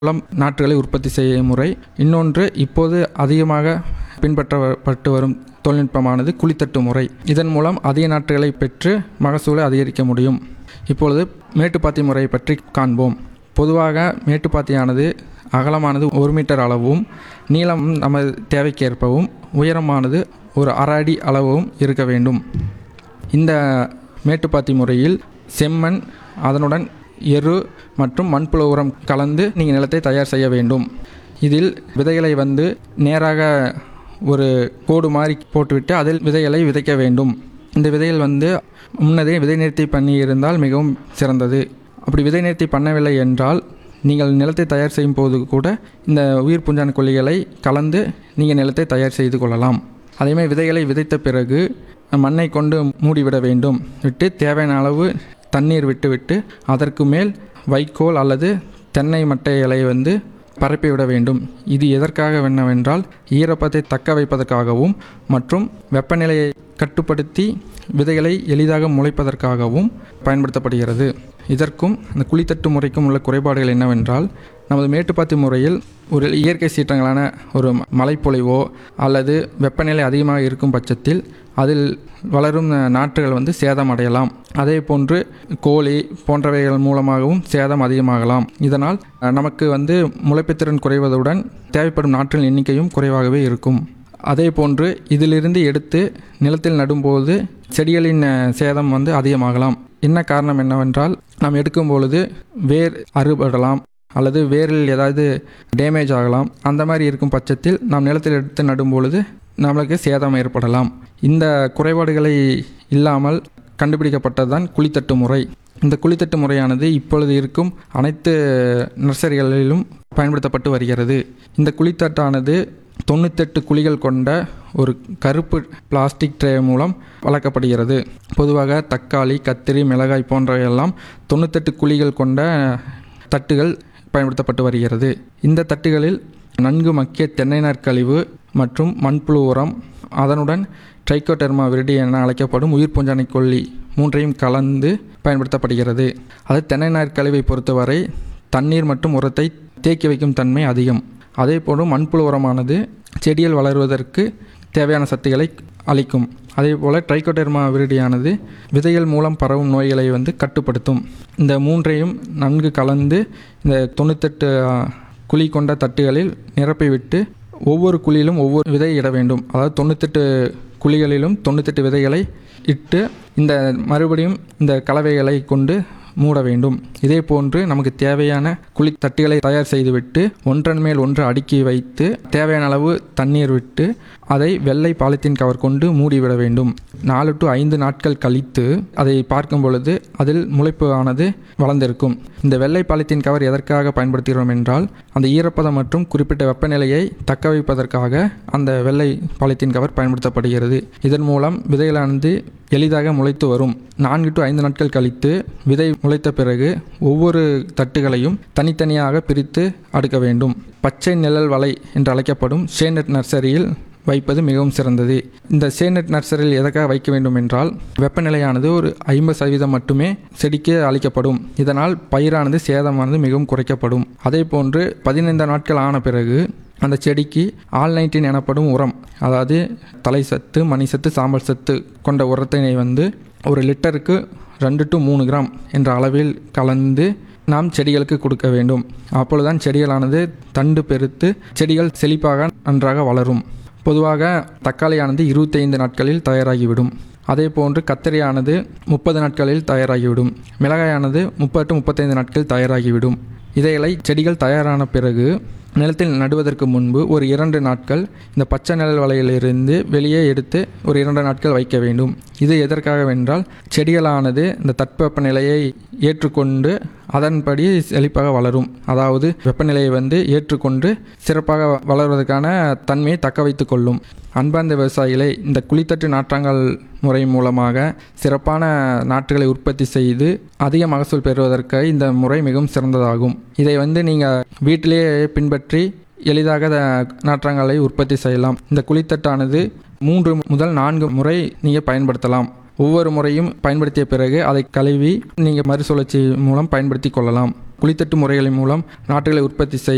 மூலம் நாற்றுகளை உற்பத்தி செய்யும் முறை இன்னொன்று இப்போது அதிகமாக பின்பற்றப்பட்டு வரும் தொழில்நுட்பமானது குழித்தட்டு முறை இதன் மூலம் அதிக நாற்றுகளை பெற்று மகசூலை அதிகரிக்க முடியும் இப்பொழுது மேட்டுப்பாத்தி முறையை பற்றி காண்போம் பொதுவாக மேட்டுப்பாத்தியானது அகலமானது ஒரு மீட்டர் அளவும் நீளம் நமது தேவைக்கேற்பவும் உயரமானது ஒரு அரை அடி அளவும் இருக்க வேண்டும் இந்த மேட்டுப்பாத்தி முறையில் செம்மண் அதனுடன் எரு மற்றும் மண்புழு உரம் கலந்து நீங்கள் நிலத்தை தயார் செய்ய வேண்டும் இதில் விதைகளை வந்து நேராக ஒரு கோடு மாதிரி போட்டுவிட்டு அதில் விதைகளை விதைக்க வேண்டும் இந்த விதைகள் வந்து முன்னதே விதை நிறுத்தி பண்ணி இருந்தால் மிகவும் சிறந்தது அப்படி விதை நிறுத்தி பண்ணவில்லை என்றால் நீங்கள் நிலத்தை தயார் செய்யும் போது கூட இந்த உயிர் பூஞ்சான கொல்லிகளை கலந்து நீங்கள் நிலத்தை தயார் செய்து கொள்ளலாம் அதேமாதிரி விதைகளை விதைத்த பிறகு மண்ணை கொண்டு மூடிவிட வேண்டும் விட்டு தேவையான அளவு தண்ணீர் விட்டுவிட்டு அதற்கு மேல் வைக்கோல் அல்லது தென்னை மட்டை இலை வந்து பரப்பிவிட வேண்டும் இது எதற்காக என்னவென்றால் ஈரப்பதத்தை தக்க வைப்பதற்காகவும் மற்றும் வெப்பநிலையை கட்டுப்படுத்தி விதைகளை எளிதாக முளைப்பதற்காகவும் பயன்படுத்தப்படுகிறது இதற்கும் இந்த குழித்தட்டு முறைக்கும் உள்ள குறைபாடுகள் என்னவென்றால் நமது மேட்டுப்பாத்தி முறையில் ஒரு இயற்கை சீற்றங்களான ஒரு மழைப்பொழிவோ அல்லது வெப்பநிலை அதிகமாக இருக்கும் பட்சத்தில் அதில் வளரும் நாற்றுகள் வந்து சேதம் அடையலாம் அதே போன்று கோழி போன்றவைகள் மூலமாகவும் சேதம் அதிகமாகலாம் இதனால் நமக்கு வந்து முளைப்புத்திறன் குறைவதுடன் தேவைப்படும் நாற்றின் எண்ணிக்கையும் குறைவாகவே இருக்கும் அதே போன்று இதிலிருந்து எடுத்து நிலத்தில் நடும்போது செடிகளின் சேதம் வந்து அதிகமாகலாம் என்ன காரணம் என்னவென்றால் நாம் எடுக்கும் பொழுது வேர் அறுபடலாம் அல்லது வேரில் ஏதாவது டேமேஜ் ஆகலாம் அந்த மாதிரி இருக்கும் பட்சத்தில் நாம் நிலத்தில் எடுத்து நடும் பொழுது நம்மளுக்கு சேதம் ஏற்படலாம் இந்த குறைபாடுகளை இல்லாமல் கண்டுபிடிக்கப்பட்டதுதான் குழித்தட்டு முறை இந்த குழித்தட்டு முறையானது இப்பொழுது இருக்கும் அனைத்து நர்சரிகளிலும் பயன்படுத்தப்பட்டு வருகிறது இந்த குழித்தட்டானது தொண்ணூத்தெட்டு குழிகள் கொண்ட ஒரு கருப்பு பிளாஸ்டிக் ட்ரே மூலம் வளர்க்கப்படுகிறது பொதுவாக தக்காளி கத்திரி மிளகாய் போன்றவையெல்லாம் தொண்ணூத்தெட்டு குழிகள் கொண்ட தட்டுகள் பயன்படுத்தப்பட்டு வருகிறது இந்த தட்டுகளில் நன்கு மக்கிய தென்னை நார் கழிவு மற்றும் மண்புழு உரம் அதனுடன் ட்ரைகோடெர்மா விரிடி என அழைக்கப்படும் உயிர் பூஞ்சானை கொல்லி மூன்றையும் கலந்து பயன்படுத்தப்படுகிறது அது தென்னை நார் கழிவை பொறுத்தவரை தண்ணீர் மற்றும் உரத்தை தேக்கி வைக்கும் தன்மை அதிகம் அதே போன்று மண்புழு உரமானது செடிகள் வளருவதற்கு தேவையான சத்துக்களை அளிக்கும் அதே போல் ட்ரைகோடெர்மா விரிடியானது விதைகள் மூலம் பரவும் நோய்களை வந்து கட்டுப்படுத்தும் இந்த மூன்றையும் நன்கு கலந்து இந்த தொண்ணூத்தெட்டு குழி கொண்ட தட்டுகளில் நிரப்பிவிட்டு ஒவ்வொரு குழியிலும் ஒவ்வொரு விதை இட வேண்டும் அதாவது தொண்ணூத்தெட்டு குழிகளிலும் தொண்ணூத்தெட்டு விதைகளை இட்டு இந்த மறுபடியும் இந்த கலவைகளை கொண்டு மூட வேண்டும் இதே போன்று நமக்கு தேவையான குழி தட்டுகளை தயார் செய்துவிட்டு ஒன்றன் மேல் ஒன்று அடுக்கி வைத்து தேவையான அளவு தண்ணீர் விட்டு அதை வெள்ளை பாலித்தீன் கவர் கொண்டு மூடிவிட வேண்டும் நாலு டு ஐந்து நாட்கள் கழித்து அதை பார்க்கும் பொழுது அதில் முளைப்பு ஆனது வளர்ந்திருக்கும் இந்த வெள்ளை பாலித்தீன் கவர் எதற்காக பயன்படுத்துகிறோம் என்றால் அந்த ஈரப்பதம் மற்றும் குறிப்பிட்ட வெப்பநிலையை தக்க வைப்பதற்காக அந்த வெள்ளை பாலித்தீன் கவர் பயன்படுத்தப்படுகிறது இதன் மூலம் விதைகளானது எளிதாக முளைத்து வரும் நான்கு டு ஐந்து நாட்கள் கழித்து விதை முளைத்த பிறகு ஒவ்வொரு தட்டுகளையும் தனித்தனியாக பிரித்து அடுக்க வேண்டும் பச்சை நிழல் வலை என்று அழைக்கப்படும் ஷேனட் நர்சரியில் வைப்பது மிகவும் சிறந்தது இந்த சேனட் நர்சரியில் எதற்காக வைக்க வேண்டும் என்றால் வெப்பநிலையானது ஒரு ஐம்பது சதவீதம் மட்டுமே செடிக்கு அளிக்கப்படும் இதனால் பயிரானது சேதமானது மிகவும் குறைக்கப்படும் அதே போன்று பதினைந்து நாட்கள் ஆன பிறகு அந்த செடிக்கு ஆல் நைன்டீன் எனப்படும் உரம் அதாவது தலை சத்து மணி சத்து சாம்பல் சத்து கொண்ட உரத்தினை வந்து ஒரு லிட்டருக்கு ரெண்டு டு மூணு கிராம் என்ற அளவில் கலந்து நாம் செடிகளுக்கு கொடுக்க வேண்டும் அப்பொழுதுதான் செடிகளானது தண்டு பெருத்து செடிகள் செழிப்பாக நன்றாக வளரும் பொதுவாக தக்காளியானது இருபத்தைந்து நாட்களில் தயாராகிவிடும் அதே போன்று கத்திரியானது முப்பது நாட்களில் தயாராகிவிடும் மிளகாயானது முப்பது டு முப்பத்தைந்து நாட்கள் தயாராகிவிடும் இதைகளை செடிகள் தயாரான பிறகு நிலத்தில் நடுவதற்கு முன்பு ஒரு இரண்டு நாட்கள் இந்த பச்சை நிழல் வலையிலிருந்து வெளியே எடுத்து ஒரு இரண்டு நாட்கள் வைக்க வேண்டும் இது எதற்காகவென்றால் செடிகளானது இந்த தட்பவெப்ப நிலையை ஏற்றுக்கொண்டு அதன்படி செழிப்பாக வளரும் அதாவது வெப்பநிலையை வந்து ஏற்றுக்கொண்டு சிறப்பாக வளர்வதற்கான தன்மையை தக்க வைத்து கொள்ளும் அன்பார்ந்த விவசாயிகளை இந்த குழித்தட்டு நாற்றாங்கல் முறை மூலமாக சிறப்பான நாற்றுகளை உற்பத்தி செய்து அதிக மகசூல் பெறுவதற்கு இந்த முறை மிகவும் சிறந்ததாகும் இதை வந்து நீங்கள் வீட்டிலேயே பின்பற்றி எளிதாக நாற்றாங்கலை உற்பத்தி செய்யலாம் இந்த குழித்தட்டானது மூன்று முதல் நான்கு முறை நீங்கள் பயன்படுத்தலாம் ஒவ்வொரு முறையும் பயன்படுத்திய பிறகு அதை கழுவி நீங்கள் மறுசுழற்சி மூலம் பயன்படுத்தி கொள்ளலாம் குழித்தட்டு முறைகளின் மூலம் நாற்றுகளை உற்பத்தி செய்